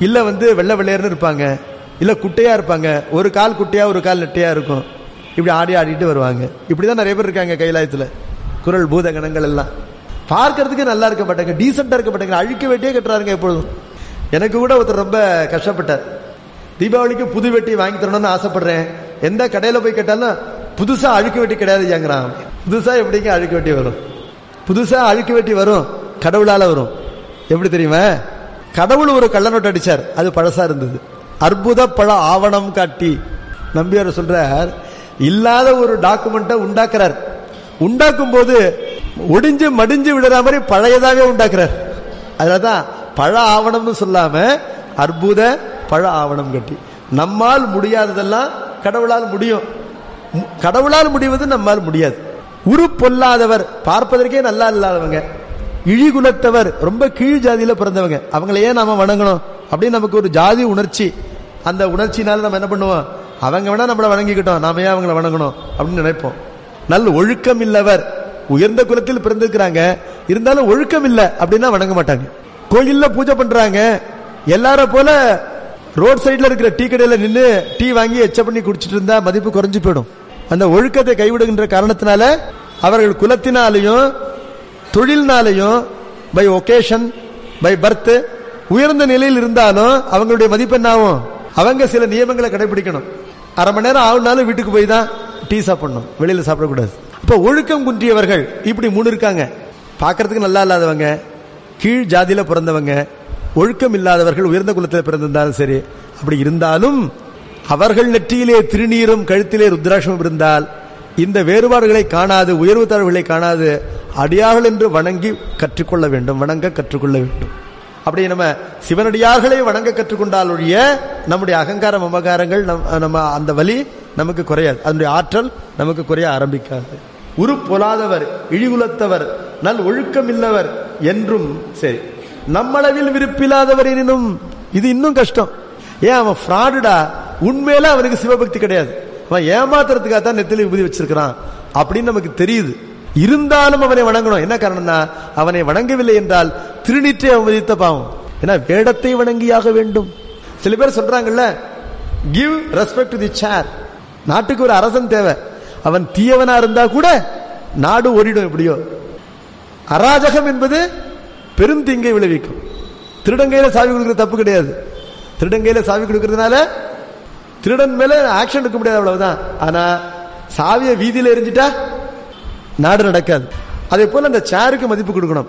இல்ல வந்து வெள்ளை வெள்ளையர்னு இருப்பாங்க இல்ல குட்டையா இருப்பாங்க ஒரு கால் குட்டையா ஒரு கால் நெட்டையா இருக்கும் இப்படி ஆடி ஆடிட்டு வருவாங்க இப்படிதான் நிறைய பேர் இருக்காங்க கைலாயத்துல குரல் பூத கணங்கள் எல்லாம் பார்க்கறதுக்கு நல்லா இருக்க மாட்டாங்க டீசெண்டா இருக்க மாட்டாங்க அழுக்க வெட்டியே கட்டுறாருங்க எப்பொழுதும் எனக்கு கூட ஒருத்தர் ரொம்ப கஷ்டப்பட்டார் தீபாவளிக்கு புது வெட்டி வாங்கி தரணும்னு ஆசைப்படுறேன் எந்த கடையில போய் கேட்டாலும் புதுசா அழுக்கு வெட்டி கிடையாது ஏங்குறான் புதுசா எப்படிங்க அழுக்கு வெட்டி வரும் புதுசா அழுக்கு வெட்டி வரும் கடவுளால வரும் எப்படி தெரியுமா கடவுள் ஒரு கள்ள நோட்டு அடிச்சார் அது பழசா இருந்தது அற்புத பழ ஆவணம் காட்டி நம்பியார் சொல்றார் இல்லாத ஒரு டாக்குமெண்ட்டை உண்டாக்குறார் உண்டாக்கும் போது ஒடிஞ்சு மடிஞ்சு விடுற மாதிரி பழையதாவே உண்டாக்குறார் அதனாலதான் பழ ஆவணம்னு சொல்லாம அற்புத பழ ஆவணம் கட்டி நம்மால் முடியாததெல்லாம் கடவுளால் முடியும் மு- கடவுளால் முடிவது நம்மால் முடியாது உரு பொல்லாதவர் பார்ப்பதற்கே நல்லா இல்லாதவங்க இழிகுலத்தவர் ரொம்ப கீழ் ஜாதியில பிறந்தவங்க அவங்களையே நாம வணங்கணும் அப்படின்னு நமக்கு ஒரு ஜாதி உணர்ச்சி அந்த உணர்ச்சினால நம்ம என்ன பண்ணுவோம் அவங்க வேணா நம்மளை வணங்கிக்கிட்டோம் நாம ஏன் அவங்கள வணங்கணும் அப்படின்னு நினைப்போம் நல்ல ஒழுக்கம் இல்லவர் உயர்ந்த குலத்தில் பிறந்திருக்கிறாங்க இருந்தாலும் ஒழுக்கம் இல்ல அப்படின்னா வணங்க மாட்டாங்க கோயில்ல பூஜை பண்றாங்க எல்லார போல ரோட் சைடுல இருக்கிற டீ கடையில நின்னு டீ வாங்கி எச்ச பண்ணி குடிச்சிட்டு இருந்தா மதிப்பு குறைஞ்சு போயிடும் அந்த ஒழுக்கத்தை கைவிடுகின்ற காரணத்தினால அவர்கள் குலத்தினாலையும் தொழில்னாலையும் பை ஒகேஷன் பை பர்த் உயர்ந்த நிலையில் இருந்தாலும் அவங்களுடைய மதிப்பு என்ன ஆகும் அவங்க சில நியமங்களை கடைபிடிக்கணும் அரை மணி நேரம் ஆகுனாலும் வீட்டுக்கு போய் தான் டீ சாப்பிடணும் வெளியில சாப்பிடக்கூடாது இப்ப ஒழுக்கம் குன்றியவர்கள் இப்படி மூணு இருக்காங்க பார்க்கறதுக்கு நல்லா இல்லாதவங்க கீழ் ஜாதியில பிறந்தவங்க ஒழுக்கம் இல்லாதவர்கள் உயர்ந்த குலத்தில் பிறந்திருந்தாலும் சரி அப்படி இருந்தாலும் அவர்கள் நெற்றியிலே திருநீரும் கழுத்திலே ருத்ராட்சமும் இருந்தால் இந்த வேறுபாடுகளை காணாது உயர்வு தாழ்வுகளை காணாது அடியார்கள் என்று வணங்கி கற்றுக்கொள்ள வேண்டும் வணங்க கற்றுக்கொள்ள வேண்டும் அப்படி நம்ம சிவனடியார்களை வணங்க கற்றுக்கொண்டால் ஒழிய நம்முடைய அகங்கார மமகாரங்கள் நம்- நம்ம அந்த வலி நமக்கு குறையாது அதனுடைய ஆற்றல் நமக்கு குறைய ஆரம்பிக்காது உரு பொலாதவர் இழிகுலத்தவர் நல் ஒழுக்கம் இல்லவர் என்றும் சரி நம்மளவில் விருப்பில்லாதவர் எனினும் இது இன்னும் கஷ்டம் ஏன் அவன் ஃப்ராடுடா உண்மையில அவனுக்கு சிவபக்தி கிடையாது அவன் ஏமாத்துறதுக்காக தான் நெத்தில விபூதி வச்சிருக்கிறான் அப்படின்னு நமக்கு தெரியுது இருந்தாலும் அவனை வணங்கணும் என்ன காரணம்னா அவனை வணங்கவில்லை என்றால் திருநீற்றை அவமதித்த பாவம் ஏன்னா வேடத்தை வணங்கியாக வேண்டும் சில பேர் சொல்றாங்கல்ல give respect to the chair நாட்டுக்கு ஒரு அரசன் தேவை அவன் தீயவனா இருந்தா கூட நாடு ஓடிடும் எப்படியோ அராஜகம் என்பது பெருந்தீங்கை விளைவிக்கும் திருடங்கையில சாவி கொடுக்கிற தப்பு கிடையாது திருடங்கையில சாவி கொடுக்கறதுனால திருடன் மேல ஆக்ஷன் எடுக்க முடியாது அவ்வளவுதான் ஆனா சாவியை வீதியில எரிஞ்சிட்டா நாடு நடக்காது அதே போல அந்த சேருக்கு மதிப்பு கொடுக்கணும்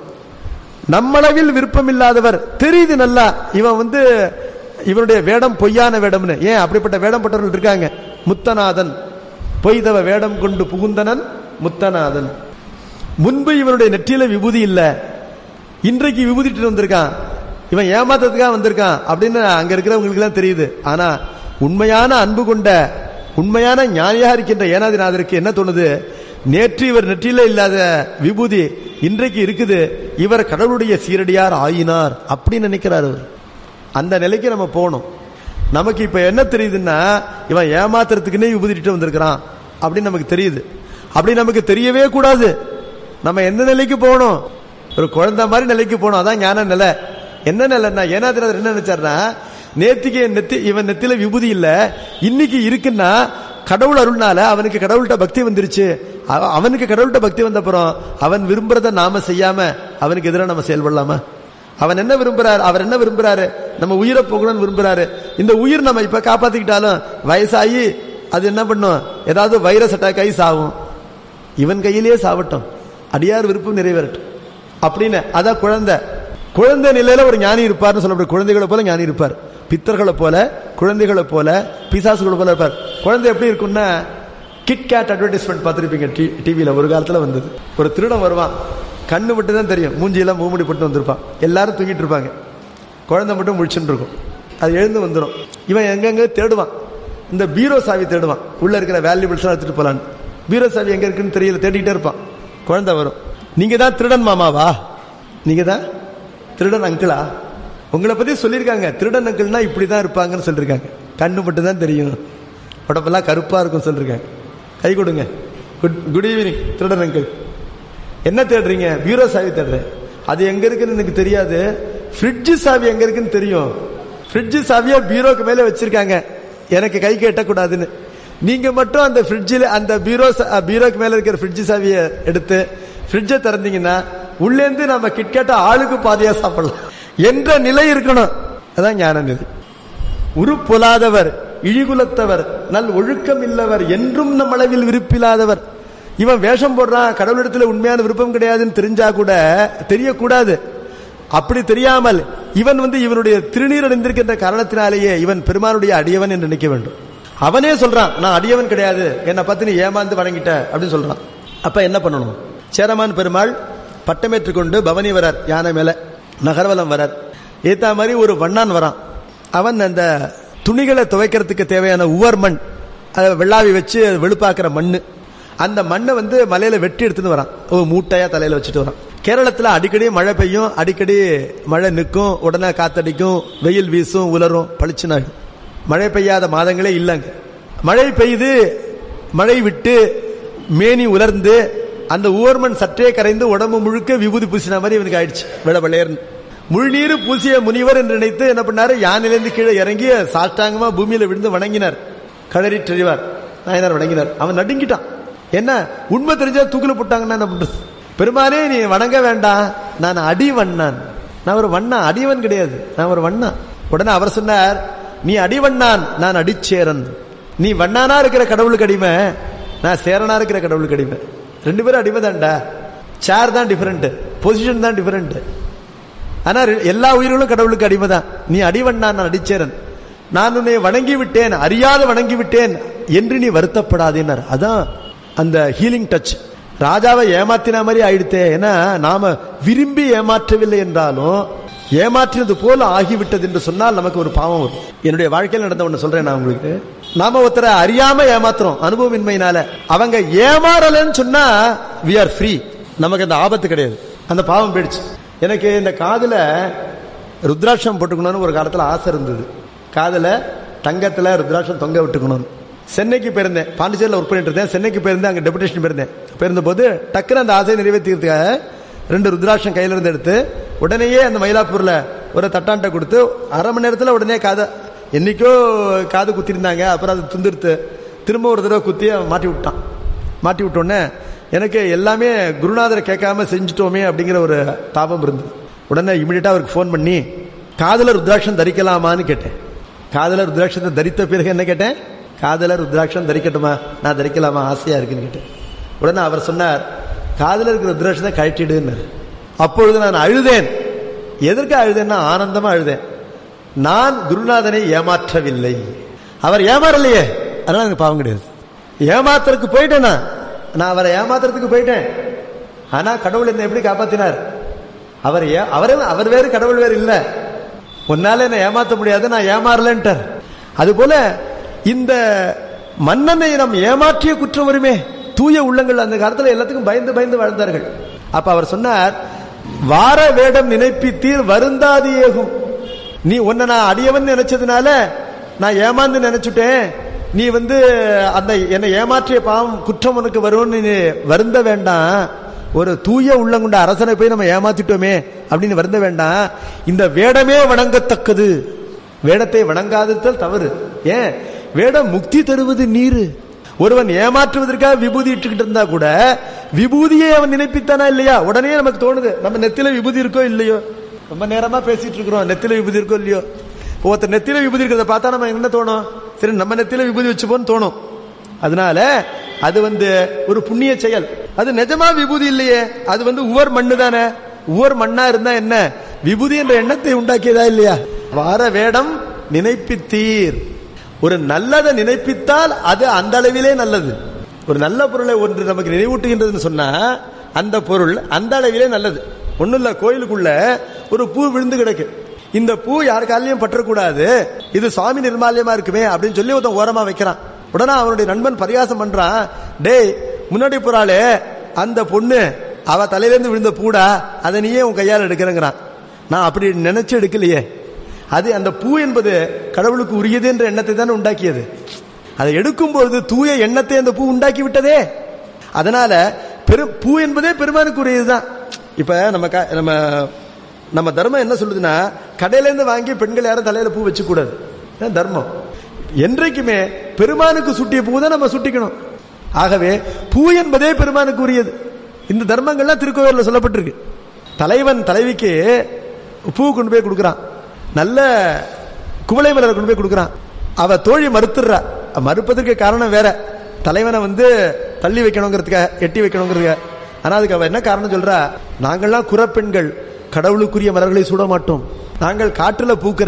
நம்மளவில் விருப்பம் இல்லாதவர் தெரியுது நல்லா இவன் வந்து இவனுடைய வேடம் பொய்யான வேடம்னு ஏன் அப்படிப்பட்ட வேடம் பட்டவர்கள் இருக்காங்க முத்தநாதன் பொய்தவ வேடம் கொண்டு புகுந்தனன் முத்தநாதன் முன்பு இவனுடைய நெற்றியில விபூதி இல்ல இன்றைக்கு விபூதிட்டு வந்திருக்கான் இவன் ஏமாத்துறதுக்காக வந்திருக்கான் அப்படின்னு அங்க இருக்கிறவங்களுக்கு எல்லாம் தெரியுது ஆனா உண்மையான அன்பு கொண்ட உண்மையான ஞானியாக இருக்கின்ற ஏனாதிநாதருக்கு என்ன தோணுது நேற்று இவர் நெற்றியில இல்லாத விபூதி இன்றைக்கு இருக்குது இவர் கடவுளுடைய சீரடியார் ஆயினார் அப்படின்னு நினைக்கிறார் அவர் அந்த நிலைக்கு நம்ம போகணும் நமக்கு இப்ப என்ன தெரியுதுன்னா இவன் ஏமாத்துறதுக்குன்னே விபூதிட்டு வந்திருக்கிறான் அப்படின்னு நமக்கு தெரியுது அப்படி நமக்கு தெரியவே கூடாது நம்ம எந்த நிலைக்கு போகணும் ஒரு குழந்தை மாதிரி நிலைக்கு போகணும் அதான் ஞான நிலை என்ன நிலைன்னா ஏனாதிநாதர் என்ன நினைச்சாருன்னா நேத்திக்கு என் நெத்தி இவன் நெத்தில விபூதி இல்ல இன்னைக்கு இருக்குன்னா கடவுள் அருள்னால அவனுக்கு கடவுள்கிட்ட பக்தி வந்துருச்சு அவ- அவனுக்கு கடவுள்கிட்ட பக்தி வந்த அப்புறம் அவன் விரும்புறத நாம செய்யாம அவனுக்கு எதிராக நம்ம செயல்படலாமா அவன் என்ன விரும்புறாரு அவர் என்ன விரும்புறாரு நம்ம உயிரை போகணும்னு விரும்புறாரு இந்த உயிர் நம்ம இப்ப காப்பாத்திக்கிட்டாலும் வயசாகி அது என்ன பண்ணும் ஏதாவது வைரஸ் அட்டாக் ஆகி சாவும் இவன் கையிலேயே சாவட்டும் அடியார் விருப்பம் நிறைவேறட்டும் அப்படின்னு அதான் குழந்தை குழந்தை நிலையில ஒரு ஞானி இருப்பார்னு சொல்லப்படுற குழந்தைகளை போல ஞானி இருப்பார் பித்தர்களை போல குழந்தைகளை போல பிசாசுகளை போல இருப்பார் குழந்தை எப்படி இருக்கும்னா கிட் கேட் அட்வர்டைஸ்மெண்ட் பார்த்துருப்பீங்க டிவியில ஒரு காலத்துல வந்தது ஒரு திருடன் வருவான் கண்ணு மட்டும் தான் தெரியும் மூஞ்சியெல்லாம் மூமுடி போட்டு வந்திருப்பான் எல்லாரும் தூங்கிட்டு இருப்பாங்க குழந்தை மட்டும் முழிச்சுட்டு இருக்கும் அது எழுந்து வந்துடும் இவன் எங்கெங்க தேடுவான் இந்த பீரோ சாவி தேடுவான் உள்ள இருக்கிற வேல்யூபிள்ஸ் எடுத்துட்டு போலான்னு பீரோ சாவி எங்க இருக்குன்னு தெரியல தேடிக்கிட்டே இருப்பான் குழந்தை வரும் நீங்க தான் திருடன் மாமாவா நீங்க தான் திருடன் அங்கிளா உங்களை பத்தி சொல்லியிருக்காங்க திருடன் அங்கிள்னா இப்படிதான் இருப்பாங்கன்னு சொல்லியிருக்காங்க கண்ணு மட்டும் தான் தெரியும் உடம்பெல்லாம் கருப்பா இருக்கும் சொல்லியிருக்காங்க கை கொடுங்க குட் குட் ஈவினிங் திருடன் அங்கிள் என்ன தேடுறீங்க பீரோ சாவி தேடுறேன் அது எங்க இருக்குன்னு எனக்கு தெரியாது ஃப்ரிட்ஜ் சாவி எங்க இருக்குன்னு தெரியும் ஃப்ரிட்ஜ் சாவியா பீரோக்கு மேல வச்சிருக்காங்க எனக்கு கைக்கு எட்டக்கூடாதுன்னு நீங்க மட்டும் அந்த ஃப்ரிட்ஜில் அந்த பீரோ ச- அ, பீரோக்கு மேல இருக்கிற ஃப்ரிட்ஜ் சாவியை எடுத்து ஃப்ரிட்ஜை திறந்தீங்கன்னா உள்ளேந்து நம்ம கிட்கேட்ட ஆளுக்கு பாதியா சாப்பிடலாம் என்ற நிலை இருக்கணும் அதான் ஞான நிதி உருப்பொலாதவர் இழிகுலத்தவர் நல் ஒழுக்கம் இல்லவர் என்றும் நம் அளவில் விருப்பில்லாதவர் இவன் வேஷம் போடுறான் கடவுளிடத்துல உண்மையான விருப்பம் கிடையாதுன்னு தெரிஞ்சா கூட தெரியக்கூடாது அப்படி தெரியாமல் இவன் வந்து இவனுடைய திருநீர் அடைந்திருக்கின்ற காரணத்தினாலேயே இவன் பெருமானுடைய அடியவன் என்று நினைக்க வேண்டும் அவனே சொல்றான் நான் அடியவன் கிடையாது என்னை பார்த்து நீ ஏமாந்து வணங்கிட்ட அப்படின்னு சொல்றான் அப்ப என்ன பண்ணணும் சேரமான் பெருமாள் பட்டமேற்றுக் கொண்டு பவனி வரார் யானை மேல நகர்வலம் வரார் ஏத்தா மாதிரி ஒரு வண்ணான் வரான் அவன் அந்த துணிகளை துவைக்கிறதுக்கு தேவையான உவர் மண் அதை வெள்ளாவி வச்சு வெளுப்பாக்குற மண்ணு அந்த மண்ணை வந்து மலையில வெட்டி எடுத்துட்டு வரான் ஒரு மூட்டையா தலையில வச்சுட்டு வரான் கேரளத்துல அடிக்கடி மழை பெய்யும் அடிக்கடி மழை நிற்கும் உடனே காத்தடிக்கும் வெயில் வீசும் உலரும் பளிச்சுன்னு ஆயிடும் மழை பெய்யாத மாதங்களே இல்லைங்க மழை பெய்து மழை விட்டு மேனி உலர்ந்து அந்த ஊர்மன் சற்றே கரைந்து உடம்பு முழுக்க விபூதி பூசின மாதிரி இவனுக்கு ஆயிடுச்சு விட வெள்ளையர்னு முழுநீர் பூசிய முனிவர் என்று நினைத்து என்ன பண்ணாரு யானையிலிருந்து கீழே இறங்கி சாஷ்டாங்கமா பூமியில விழுந்து வணங்கினார் களறி தெரிவார் நாயனார் வணங்கினார் அவன் நடுங்கிட்டான் என்ன உண்மை தெரிஞ்சா தூக்கில போட்டாங்கன்னா என்ன பண்றது பெருமானே நீ வணங்க வேண்டாம் நான் அடி வண்ணான் நான் ஒரு வண்ணா அடிவன் கிடையாது நான் ஒரு வண்ணா உடனே அவர் சொன்னார் நீ அடிவண்ணான் நான் அடிச்சேரன் நீ வண்ணானா இருக்கிற கடவுளுக்கு அடிமை நான் சேரனா இருக்கிற கடவுளுக்கு அடிமை ரெண்டு பேரும் அடிமை தான்டா சேர் தான் டிஃபரெண்ட் பொசிஷன் தான் டிஃபரெண்ட் ஆனா ரெ- எல்லா உயிர்களும் கடவுளுக்கு அடிமைதான் நீ அடிவண்ணான் நான் அடிச்சேரன் நான் உன்னை வணங்கி விட்டேன் அறியாத வணங்கி விட்டேன் என்று நீ வருத்தப்படாதேன்னார் அதான் அந்த ஹீலிங் டச் ராஜாவை ஏமாத்தின மாதிரி ஆயிடுத்தே ஏன்னா நாம விரும்பி ஏமாற்றவில்லை என்றாலும் ஏமாற்றினது போல ஆகிவிட்டது என்று சொன்னால் நமக்கு ஒரு பாவம் வரும் என்னுடைய வாழ்க்கையில் நடந்த ஒண்ணு சொல்றேன் நான் உங்களுக்கு நாம ஒருத்தரை அறியாம ஏமாத்துறோம் அனுபவமின்மையினால அவங்க ஏமாறலன்னு சொன்னா வி ஆர் ஃப்ரீ நமக்கு அந்த ஆபத்து கிடையாது அந்த பாவம் போயிடுச்சு எனக்கு இந்த காதுல ருத்ராட்சம் போட்டுக்கணும்னு ஒரு காலத்துல ஆசை இருந்தது காதுல தங்கத்துல ருத்ராட்சம் தொங்க விட்டுக்கணும்னு சென்னைக்கு போயிருந்தேன் பாண்டிச்சேரியில் ஒர்க் பண்ணிட்டு இருந்தேன் சென்னைக்கு போயிருந்தேன் அங்க டெபுடேஷன் போயிருந்தேன் போயிருந்த போது டக்குன்னு அந்த ஆசையை நிறைவேற்றிக்கிறதுக்காக ரெண்டு ருத்ராட்சம் கையில இருந்து எடுத்து உடனேயே அந்த மயிலாப்பூர்ல ஒரு தட்டான்ட்ட கொடுத்து அரை மணி நேரத்துல உடனே காதை என்னைக்கோ காது குத்திருந்தாங்க அப்புறம் அது துந்திருத்து திரும்ப ஒரு தடவை குத்தி அவன் மாட்டி விட்டான் மாட்டி விட்டோன்னே எனக்கு எல்லாமே குருநாதரை கேட்காம செஞ்சுட்டோமே அப்படிங்கிற ஒரு தாபம் இருந்தது உடனே இமிடியட்டா அவருக்கு ஃபோன் பண்ணி காதல ருத்ராட்சம் தரிக்கலாமான்னு கேட்டேன் காதல ருத்ராட்சத்தை தரித்த பிறகு என்ன கேட்டேன் காதல ருத்ராட்சம் தரிக்கட்டுமா நான் தரிக்கலாமா ஆசையா இருக்குன்னு கேட்டேன் உடனே அவர் சொன்னார் காதல இருக்கிற ருத்ராட்சத்தை கழட்டிடுன்னார் அப்பொழுது நான் அழுதேன் எதற்கு அழுதேன்னா ஆனந்தமா அழுதேன் நான் குருநாதனை ஏமாற்றவில்லை அவர் ஏமாறலையே அதனால எனக்கு பாவம் கிடையாது ஏமாத்துறதுக்கு போயிட்டேனா நான் அவரை ஏமாத்துறதுக்கு போயிட்டேன் ஆனா கடவுள் என்னை எப்படி காப்பாத்தினார் அவர் ஏ- அவரே அவர் வேறு கடவுள் வேறு இல்ல உன்னால என்ன ஏமாத்த முடியாது நான் ஏமாறலன்ட்டார் அதுபோல இந்த மன்னனை நாம் ஏமாற்றிய குற்றம் வருமே தூய உள்ளங்கள் அந்த காலத்துல எல்லாத்துக்கும் பயந்து பயந்து வாழ்ந்தார்கள் அப்ப அவர் சொன்னார் வார வேடம் நினைப்பித்தீர் வருந்தாது ஏகும் நீ உன்னை நான் அடியவன் நினைச்சதுனால நான் ஏமாந்து நினைச்சுட்டேன் நீ வந்து அந்த என்னை ஏமாற்றிய பாவம் குற்றம் உனக்கு வரும்னு நீ வருந்த வேண்டாம் ஒரு தூய உள்ளங்குண்ட அரசனை போய் நம்ம ஏமாத்திட்டோமே அப்படின்னு வருந்த வேண்டாம் இந்த வேடமே வணங்கத்தக்கது வேடத்தை வணங்காததல் தவறு ஏன் வேடம் முக்தி தருவது நீரு ஒருவன் ஏமாற்றுவதற்காக விபூதி இட்டுக்கிட்டு இருந்தா கூட விபூதியை அவன் நினைப்பித்தானா இல்லையா உடனே நமக்கு தோணுது நம்ம நெத்தில விபூதி இருக்கோ இல்லையோ ரொம்ப நேரமா பேசிட்டு இருக்கிறோம் நெத்தில விபூதி இருக்கோ இல்லையோ ஒருத்தர் நெத்தில விபூதி இருக்கிறத பார்த்தா நம்ம என்ன தோணும் சரி நம்ம நெத்தில விபூதி வச்சுப்போன்னு தோணும் அதனால அது வந்து ஒரு புண்ணிய செயல் அது நிஜமா விபூதி இல்லையே அது வந்து உவர் மண்ணு தானே உவர் மண்ணா இருந்தா என்ன விபூதி என்ற எண்ணத்தை உண்டாக்கியதா இல்லையா வார வேடம் நினைப்பித்தீர் ஒரு நல்லதை நினைப்பித்தால் அது அந்த அளவிலே நல்லது ஒரு நல்ல பொருளை ஒன்று நமக்கு நினைவூட்டுகின்றதுன்னு சொன்னா அந்த பொருள் அந்த அளவிலே நல்லது ஒண்ணும் இல்ல கோயிலுக்குள்ள ஒரு பூ விழுந்து கிடக்கு இந்த பூ யார் காலையும் பற்றக்கூடாது இது சுவாமி நிர்மாலயமா இருக்குமே அப்படின்னு சொல்லி ஒருத்தன் ஓரமா வைக்கிறான் உடனே அவனுடைய நண்பன் பரிகாசம் பண்றான் டேய் முன்னாடி போறாளே அந்த பொண்ணு அவ தலையிலேருந்து விழுந்த பூடா அதை நீயே உன் கையால் எடுக்கிறேங்கிறான் நான் அப்படி நினைச்சு எடுக்கலையே அது அந்த பூ என்பது கடவுளுக்கு உரியது என்ற எண்ணத்தை தானே உண்டாக்கியது அதை எடுக்கும் பொழுது தூய எண்ணத்தை அந்த பூ உண்டாக்கி விட்டதே அதனால பெரு பூ என்பதே பெருமானுக்கு உரியதுதான் இப்ப நம்ம க- நம்ம நம்ம தர்மம் என்ன சொல்லுதுன்னா கடையில இருந்து வாங்கி பெண்கள் யாரும் தலையில பூ வச்சு கூடாது இதான் தர்மம் என்றைக்குமே பெருமானுக்கு சுட்டிய பூ தான் நம்ம சுட்டிக்கணும் ஆகவே பூ என்பதே பெருமானுக்கு உரியது இந்த தர்மங்கள்லாம் திருக்கோவிலில் சொல்லப்பட்டிருக்கு தலைவன் தலைவிக்கு பூ கொண்டு போய் கொடுக்குறான் நல்ல குவளை மலரை கொண்டு போய் கொடுக்குறான் அவ தோழி மறுத்துடுறா மறுப்பதற்கு காரணம் வேற தலைவனை வந்து தள்ளி வைக்கணுங்கிறதுக்காக எட்டி வைக்கணுங்கிறதுக்காக ஆனா அதுக்கு அவ என்ன காரணம் சொல்றா நாங்கள்லாம் குறப்பெண்கள் கடவுளுக்குரிய மலர்களை சூட மாட்டோம் நாங்கள் காற்றுல பூக்கிற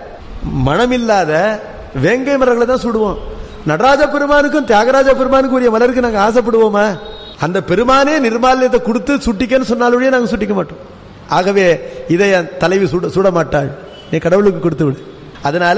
மனமில்லாத வேங்கை மலர்களை தான் சுடுவோம் நடராஜ பெருமானுக்கும் தியாகராஜ பெருமானுக்கும் உரிய மலருக்கு நாங்க ஆசைப்படுவோமா அந்த பெருமானே நிர்மால்யத்தை கொடுத்து சுட்டிக்கன்னு சொன்னாலுடைய நாங்க சுட்டிக்க மாட்டோம் ஆகவே இதை என் தலைவி சுட சுட மாட்டாள் நீ கடவுளுக்கு கொடுத்து விடு அதனால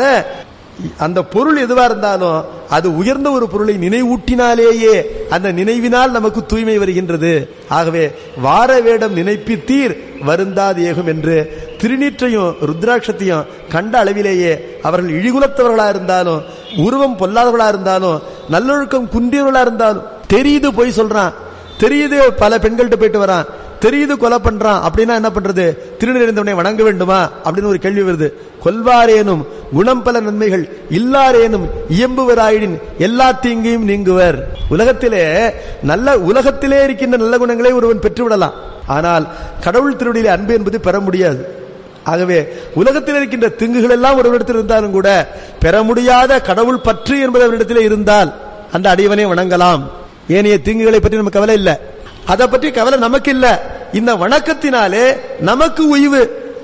அந்த பொருள் எதுவா இருந்தாலும் அது உயர்ந்த ஒரு பொருளை நினைவூட்டினாலேயே அந்த நினைவினால் நமக்கு தூய்மை வருகின்றது ஆகவே வார வேடம் நினைப்பித்தீர் வருந்தாது ஏகும் என்று திருநீற்றையும் ருத்ராட்சத்தையும் கண்ட அளவிலேயே அவர்கள் இழிகுலத்தவர்களா இருந்தாலும் உருவம் பொல்லாதவர்களா இருந்தாலும் நல்லொழுக்கம் குன்றியவர்களா இருந்தாலும் தெரியுது போய் சொல்றான் தெரியுது பல பெண்கள்கிட்ட போயிட்டு வரான் தெரியுது கொலை பண்றான் அப்படின்னா என்ன பண்றது திருநெறிந்தவனை வணங்க வேண்டுமா அப்படின்னு ஒரு கேள்வி வருது கொல்வாரேனும் குணம் பல நன்மைகள் இல்லாரேனும் இயம்புவராயிடின் எல்லா தீங்கையும் நீங்குவர் உலகத்திலே நல்ல உலகத்திலே இருக்கின்ற நல்ல குணங்களை ஒருவன் பெற்றுவிடலாம் ஆனால் கடவுள் திருவடியிலே அன்பு என்பது பெற முடியாது ஆகவே உலகத்தில் இருக்கின்ற திங்குகள் எல்லாம் ஒருவரிடத்தில் இருந்தாலும் கூட பெற முடியாத கடவுள் பற்று என்பது அவரிடத்திலே இருந்தால் அந்த அடியவனை வணங்கலாம் ஏனைய தீங்குகளை பற்றி நமக்கு கவலை இல்லை அதை பற்றி கவலை நமக்கு இல்ல இந்த வணக்கத்தினாலே நமக்கு உய்வு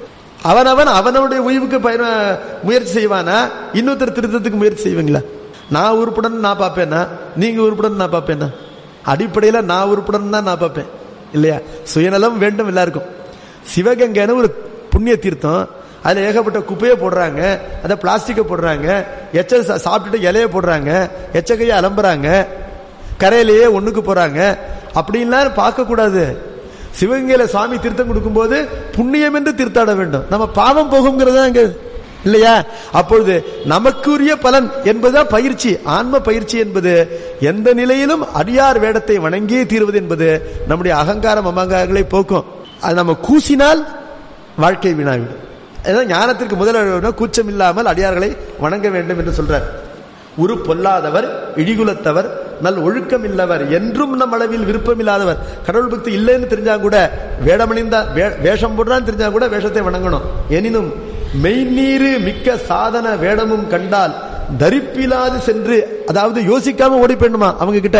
அவனவன் அவனவுடைய உய்வுக்கு பயண முயற்சி செய்வானா இன்னொருத்தர் திருத்தத்துக்கு முயற்சி செய்வீங்களா நான் உருப்புடன் நான் பார்ப்பேன்னா நீங்க உருப்புடன் நான் பார்ப்பேன்னா அடிப்படையில நான் உருப்புடன் தான் நான் பார்ப்பேன் இல்லையா சுயநலம் வேண்டும் எல்லாருக்கும் சிவகங்கைன்னு ஒரு புண்ணிய தீர்த்தம் அதுல ஏகப்பட்ட குப்பையை போடுறாங்க அதை பிளாஸ்டிக்கை போடுறாங்க எச்ச சா- சாப்பிட்டுட்டு இலைய போடுறாங்க எச்சக்கையை அலம்புறாங்க கரையிலேயே ஒண்ணுக்கு போறாங்க அப்படின்லாம் பார்க்க கூடாது சிவகங்கையில சுவாமி தீர்த்தம் கொடுக்கும்போது புண்ணியம் என்று தீர்த்தாட வேண்டும் நம்ம பாவம் போகுங்கிறது அங்க இல்லையா அப்பொழுது நமக்குரிய பலன் என்பதுதான் பயிற்சி ஆன்ம பயிற்சி என்பது எந்த நிலையிலும் அடியார் வேடத்தை வணங்கியே தீர்வது என்பது நம்முடைய அகங்காரம் அமங்காரங்களை போக்கும் அது நம்ம கூசினால் வாழ்க்கை வீணாவிடும் அதான் ஞானத்திற்கு முதல் கூச்சம் இல்லாமல் அடியார்களை வணங்க வேண்டும் என்று சொல்றார் உரு பொல்லாதவர் இழிகுலத்தவர் நல் ஒழுக்கம் இல்லவர் என்றும் நம் அளவில் விருப்பம் இல்லாதவர் கடவுள் பக்தி இல்லைன்னு தெரிஞ்சா கூட வேடமணிந்தா வே- வேஷம் போடுறான்னு தெரிஞ்சா கூட வேஷத்தை வணங்கணும் எனினும் மெய்நீரு மிக்க சாதன வேடமும் கண்டால் தரிப்பிலாது சென்று அதாவது யோசிக்காம ஓடி போயிடணுமா அவங்க கிட்ட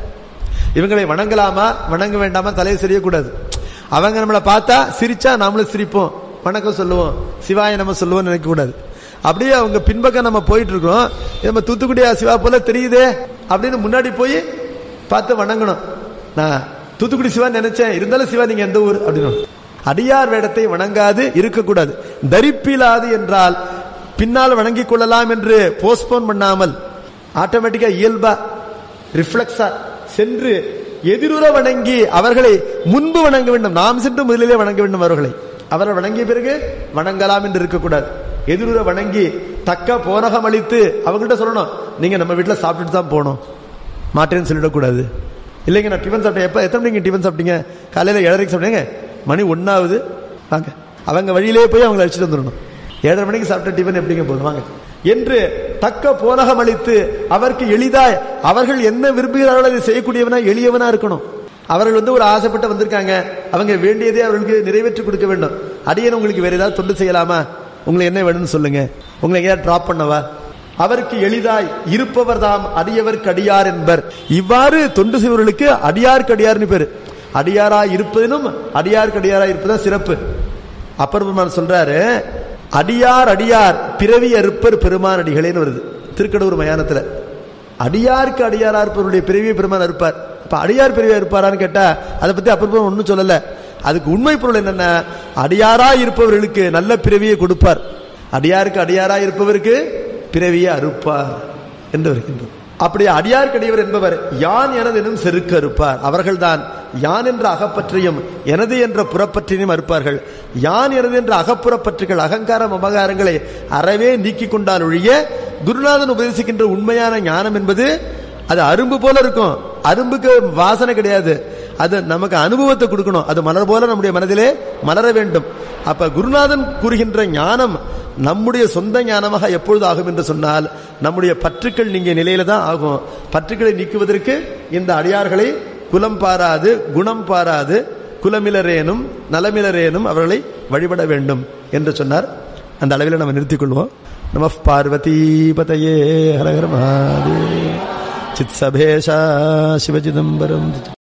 இவங்களை வணங்கலாமா வணங்க வேண்டாமா தலையை சரியக்கூடாது அவங்க நம்மளை பார்த்தா சிரிச்சா நாமளும் சிரிப்போம் வணக்கம் சொல்லுவோம் சிவாய நம்ம சொல்லுவோம் நினைக்க கூடாது அப்படியே அவங்க பின்பக்கம் நம்ம போயிட்டு இருக்கோம் இது நம்ம தூத்துக்குடியா சிவா போல தெரியுதே அப்படின்னு முன்னாடி போய் பார்த்து வணங்கணும் நான் தூத்துக்குடி சிவா நினைச்சேன் இருந்தாலும் சிவா நீங்க எந்த ஊர் அப்படின்னு அடியார் வேடத்தை வணங்காது இருக்கக்கூடாது தரிப்பிலாது என்றால் பின்னால் வணங்கிக் கொள்ளலாம் என்று போஸ்ட்போன் பண்ணாமல் ஆட்டோமேட்டிக்கா இயல்பா ரிஃப்ளெக்ஸா சென்று எதிருற வணங்கி அவர்களை முன்பு வணங்க வேண்டும் நாம் சென்று முதலிலே வணங்க வேண்டும் அவர்களை அவர்கள் வணங்கிய பிறகு வணங்கலாம் என்று இருக்கக்கூடாது எதிருற வணங்கி தக்க போனகம் அளித்து அவங்கள்ட்ட சொல்லணும் நீங்க நம்ம வீட்டுல சாப்பிட்டுட்டு தான் போகணும் மாட்டேன்னு சொல்லிடக்கூடாது இல்லைங்க நான் டிஃபன் சாப்பிட்டேன் எப்ப எத்தனை மணிக்கு டிஃபன் சாப்பிட்டீங்க காலையில ஏழரைக்கு சாப்பிட்டீங்க மணி ஒன்னாவது வாங்க அவங்க வழியிலே போய் அவங்களை அழைச்சிட்டு வந்துடணும் ஏழரை மணிக்கு சாப்பிட்ட டிஃபன் எப்படிங்க போதும் வாங்க என்று தக்க போனகம் அளித்து அவருக்கு எளிதாய் அவர்கள் என்ன விரும்புகிறார்களோ அதை செய்யக்கூடியவனா எளியவனா இருக்கணும் அவர்கள் வந்து ஒரு ஆசைப்பட்டு வந்திருக்காங்க அவங்க வேண்டியதே அவர்களுக்கு நிறைவேற்றி கொடுக்க வேண்டும் அடியன் உங்களுக்கு வேற ஏதாவது தொண்டு செய்யலாமா உங்களுக்கு என்ன வேணும்னு சொல்லுங்க உங்களை எங்கேயாவது டிராப் பண்ணவா அவருக்கு எளிதாய் இருப்பவர் தாம் அடியவர்க்கு அடியார் என்பர் இவ்வாறு தொண்டு செய்வர்களுக்கு அடியார்க்கு அடியார்னு பேரு அடியாரா இருப்பதிலும் அடியார்க்கு அடியாரா இருப்பதுதான் சிறப்பு அப்பர் பெருமான் சொல்றாரு அடியார் அடியார் பிறவி அறுப்பர் பெருமான் அடிகளேன்னு வருது திருக்கடூர் மயானத்துல அடியாருக்கு அடியாரா இருப்பவருடைய பிறவியை பெருமான் அறுப்பார் இப்ப அடியார் பிறவியா இருப்பாரான்னு கேட்டா அதை பத்தி அப்பர் பெருமான் ஒன்னும் சொல்லல அதுக்கு உண்மை பொருள் என்னன்னா அடியாரா இருப்பவர்களுக்கு நல்ல பிறவியை கொடுப்பார் அடியாருக்கு அடியாரா இருப்பவருக்கு பிறவியை அறுப்பார் என்று வருகின்றது அப்படி அடியார் கடியவர் என்பவர் யான் எனது எனும் செருக்கு அறுப்பார் அவர்கள்தான் யான் என்ற அகப்பற்றையும் எனது என்ற புறப்பற்றினையும் அறுப்பார்கள் யான் எனது என்ற அகப்புறப்பற்றுகள் அகங்காரம் அபகாரங்களை அறவே நீக்கிக் கொண்டால் ஒழிய குருநாதன் உபதேசிக்கின்ற உண்மையான ஞானம் என்பது அது அரும்பு போல இருக்கும் அரும்புக்கு வாசனை கிடையாது அது நமக்கு அனுபவத்தை கொடுக்கணும் அது மலர் போல நம்முடைய மனதிலே மலர வேண்டும் அப்ப குருநாதன் கூறுகின்ற ஞானம் நம்முடைய சொந்த ஞானமாக எப்பொழுது ஆகும் என்று சொன்னால் நம்முடைய பற்றுக்கள் நீங்க நிலையில தான் ஆகும் பற்றுக்களை நீக்குவதற்கு இந்த அடியார்களை குலம் பாராது குணம் பாராது குலமிலரேனும் நலமிலரேனும் அவர்களை வழிபட வேண்டும் என்று சொன்னார் அந்த அளவில் நம்ம நிறுத்திக் கொள்வோம் நம பார்வதி பதையே ஹரஹர மகாதேவ சித் சபேஷா சிவசிதம்பரம்